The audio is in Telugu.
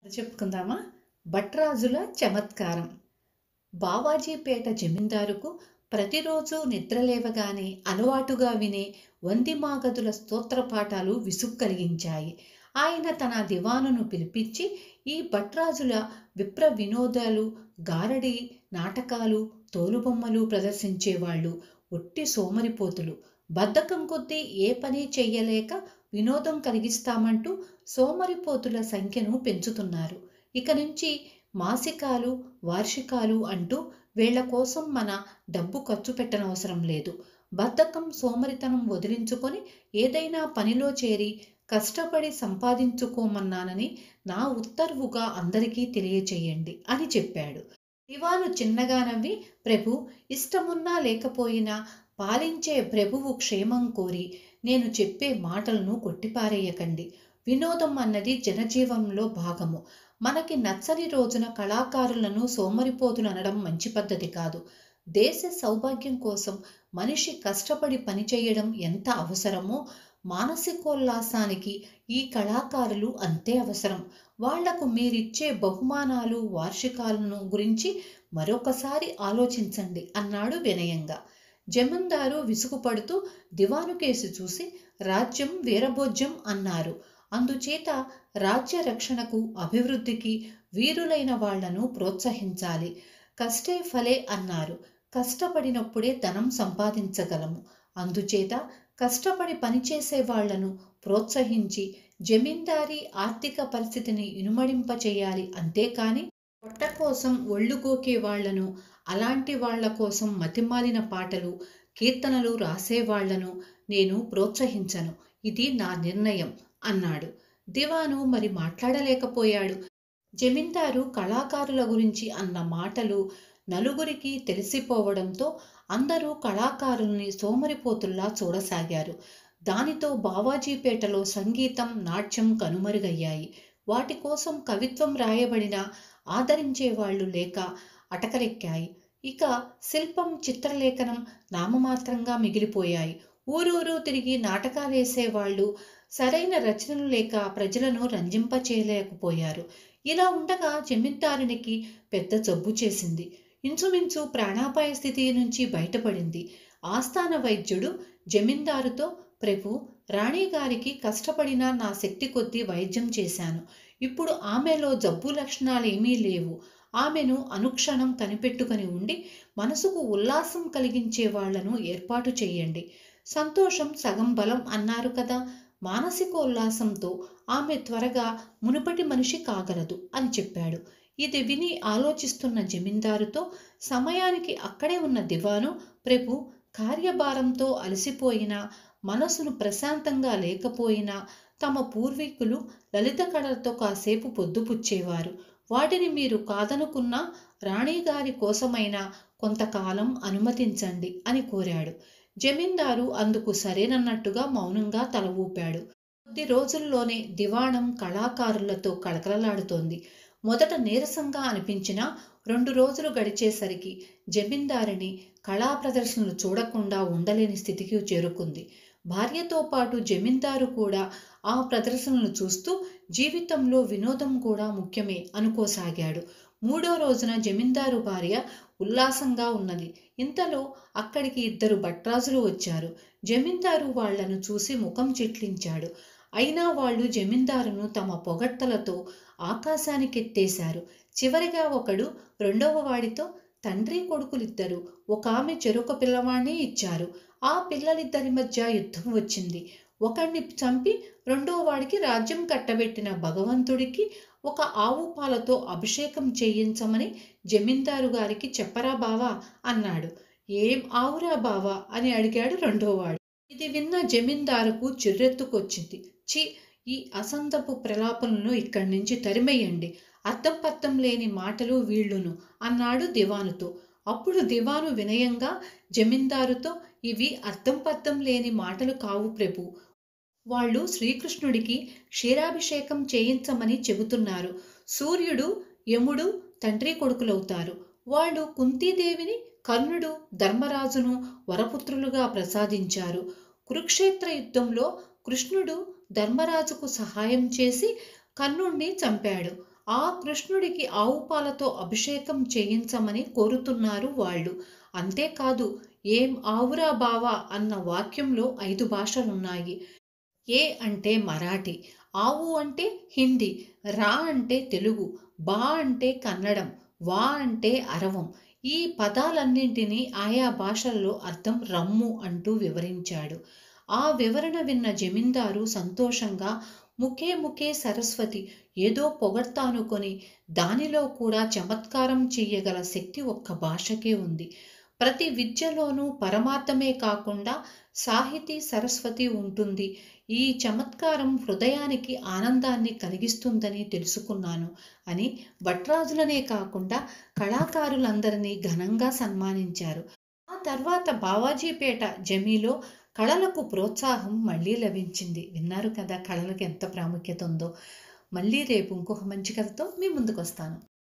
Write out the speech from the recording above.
చెప్పుకుందామా భట్రాజుల చమత్కారం బావాజీపేట జమీందారుకు ప్రతిరోజు నిద్రలేవగానే అలవాటుగా వినే వందిమాగదుల స్తోత్రపాఠాలు విసుగు కలిగించాయి ఆయన తన దివానును పిలిపించి ఈ భట్రాజుల విప్ర వినోదాలు గారడి నాటకాలు తోలుబొమ్మలు ప్రదర్శించేవాళ్ళు ఒట్టి సోమరిపోతులు బద్ధకం కొద్దీ ఏ పని చెయ్యలేక వినోదం కలిగిస్తామంటూ సోమరిపోతుల సంఖ్యను పెంచుతున్నారు ఇక నుంచి మాసికాలు వార్షికాలు అంటూ వీళ్ల కోసం మన డబ్బు ఖర్చు పెట్టనవసరం లేదు బద్ధకం సోమరితనం వదిలించుకొని ఏదైనా పనిలో చేరి కష్టపడి సంపాదించుకోమన్నానని నా ఉత్తర్వుగా అందరికీ తెలియచేయండి అని చెప్పాడు దివాను చిన్నగా నవ్వి ప్రభు ఇష్టమున్నా లేకపోయినా పాలించే ప్రభువు క్షేమం కోరి నేను చెప్పే మాటలను కొట్టిపారేయకండి వినోదం అన్నది జనజీవంలో భాగము మనకి నచ్చని రోజున కళాకారులను సోమరిపోతులు అనడం మంచి పద్ధతి కాదు దేశ సౌభాగ్యం కోసం మనిషి కష్టపడి పనిచేయడం ఎంత అవసరమో మానసికోల్లాసానికి ఈ కళాకారులు అంతే అవసరం వాళ్లకు మీరిచ్చే బహుమానాలు వార్షికాలను గురించి మరొకసారి ఆలోచించండి అన్నాడు వినయంగా జమీందారు విసుగుపడుతూ దివాను కేసు చూసి రాజ్యం వీరభోజ్యం అన్నారు అందుచేత రాజ్య రక్షణకు అభివృద్ధికి వీరులైన వాళ్లను ప్రోత్సహించాలి కష్టే ఫలే అన్నారు కష్టపడినప్పుడే ధనం సంపాదించగలము అందుచేత కష్టపడి పనిచేసే వాళ్లను ప్రోత్సహించి జమీందారీ ఆర్థిక పరిస్థితిని ఇనుమడింపచేయాలి అంతేకాని పొట్ట కోసం ఒళ్ళు గోకే వాళ్లను అలాంటి వాళ్ల కోసం మతిమాలిన పాటలు కీర్తనలు రాసేవాళ్లను నేను ప్రోత్సహించను ఇది నా నిర్ణయం అన్నాడు దివాను మరి మాట్లాడలేకపోయాడు జమీందారు కళాకారుల గురించి అన్న మాటలు నలుగురికి తెలిసిపోవడంతో అందరూ కళాకారుల్ని సోమరిపోతుల్లా చూడసాగారు దానితో బావాజీపేటలో సంగీతం నాట్యం కనుమరుగయ్యాయి వాటి కోసం కవిత్వం రాయబడిన ఆదరించేవాళ్లు లేక అటకలెక్కాయి ఇక శిల్పం చిత్రలేఖనం నామమాత్రంగా మిగిలిపోయాయి ఊరూరు తిరిగి నాటకాలేసేవాళ్లు సరైన రచనలు లేక ప్రజలను రంజింపచేయలేకపోయారు ఇలా ఉండగా జమీందారునికి పెద్ద జబ్బు చేసింది ఇంచుమించు ప్రాణాపాయ స్థితి నుంచి బయటపడింది ఆస్థాన వైద్యుడు జమీందారుతో ప్రభు రాణిగారికి కష్టపడిన నా శక్తి కొద్దీ వైద్యం చేశాను ఇప్పుడు ఆమెలో జబ్బు లక్షణాలు ఏమీ లేవు ఆమెను అనుక్షణం కనిపెట్టుకుని ఉండి మనసుకు ఉల్లాసం కలిగించే వాళ్లను ఏర్పాటు చేయండి సంతోషం సగం బలం అన్నారు కదా మానసికోల్లాసంతో ఆమె త్వరగా మునుపటి మనిషి కాగలదు అని చెప్పాడు ఇది విని ఆలోచిస్తున్న జమీందారుతో సమయానికి అక్కడే ఉన్న దివాను ప్రభు కార్యభారంతో అలసిపోయిన మనసును ప్రశాంతంగా లేకపోయినా తమ పూర్వీకులు లలిత కళలతో కాసేపు పొద్దుపుచ్చేవారు వాటిని మీరు కాదనుకున్న రాణిగారి కోసమైనా కొంతకాలం అనుమతించండి అని కోరాడు జమీందారు అందుకు సరేనన్నట్టుగా మౌనంగా తల ఊపాడు కొద్ది రోజుల్లోనే దివాణం కళాకారులతో కళకళలాడుతోంది మొదట నీరసంగా అనిపించిన రెండు రోజులు గడిచేసరికి జమీందారిని కళా ప్రదర్శనలు చూడకుండా ఉండలేని స్థితికి చేరుకుంది భార్యతో పాటు జమీందారు కూడా ఆ ప్రదర్శనలు చూస్తూ జీవితంలో వినోదం కూడా ముఖ్యమే అనుకోసాగాడు మూడో రోజున జమీందారు భార్య ఉల్లాసంగా ఉన్నది ఇంతలో అక్కడికి ఇద్దరు భట్రాజులు వచ్చారు జమీందారు వాళ్లను చూసి ముఖం చిట్లించాడు అయినా వాళ్ళు జమీందారును తమ పొగట్టలతో ఆకాశానికెత్తేశారు చివరిగా ఒకడు రెండవ వాడితో తండ్రి కొడుకులిద్దరు ఒక ఆమె చెరుక పిల్లవాణ్ణి ఇచ్చారు ఆ పిల్లలిద్దరి మధ్య యుద్ధం వచ్చింది ఒకడిని చంపి రెండో వాడికి రాజ్యం కట్టబెట్టిన భగవంతుడికి ఒక ఆవు పాలతో అభిషేకం చేయించమని జమీందారు గారికి చెప్పరా బావా అన్నాడు ఏం ఆవురా బావా అని అడిగాడు రెండోవాడు ఇది విన్న జమీందారుకు చిర్రెత్తుకొచ్చింది చి ఈ అసంతపు ప్రలాపనలను ఇక్కడి నుంచి తరిమేయండి అర్థం పర్థం లేని మాటలు వీళ్ళును అన్నాడు దివానుతో అప్పుడు దివాను వినయంగా జమీందారుతో ఇవి అర్థం పర్థం లేని మాటలు కావు ప్రభు వాళ్ళు శ్రీకృష్ణుడికి క్షీరాభిషేకం చేయించమని చెబుతున్నారు సూర్యుడు యముడు తండ్రి కొడుకులవుతారు వాళ్ళు కుంతీదేవిని కర్ణుడు ధర్మరాజును వరపుత్రులుగా ప్రసాదించారు కురుక్షేత్ర యుద్ధంలో కృష్ణుడు ధర్మరాజుకు సహాయం చేసి కర్ణుణ్ణి చంపాడు ఆ కృష్ణుడికి ఆవు పాలతో అభిషేకం చేయించమని కోరుతున్నారు వాళ్ళు అంతేకాదు ఏం ఆవురా బావా అన్న వాక్యంలో ఐదు భాషలున్నాయి ఏ అంటే మరాఠీ ఆవు అంటే హిందీ రా అంటే తెలుగు బా అంటే కన్నడం వా అంటే అరవం ఈ పదాలన్నింటినీ ఆయా భాషల్లో అర్థం రమ్ము అంటూ వివరించాడు ఆ వివరణ విన్న జమీందారు సంతోషంగా ముఖే ముఖే సరస్వతి ఏదో పొగడ్తానుకొని దానిలో కూడా చమత్కారం చెయ్యగల శక్తి ఒక్క భాషకే ఉంది ప్రతి విద్యలోనూ పరమార్థమే కాకుండా సాహితీ సరస్వతి ఉంటుంది ఈ చమత్కారం హృదయానికి ఆనందాన్ని కలిగిస్తుందని తెలుసుకున్నాను అని భట్రాజులనే కాకుండా కళాకారులందరినీ ఘనంగా సన్మానించారు ఆ తర్వాత బావాజీపేట జమీలో కళలకు ప్రోత్సాహం మళ్ళీ లభించింది విన్నారు కదా కళలకు ఎంత ప్రాముఖ్యత ఉందో మళ్ళీ రేపు ఇంకొక మంచి కథతో మీ ముందుకు వస్తాను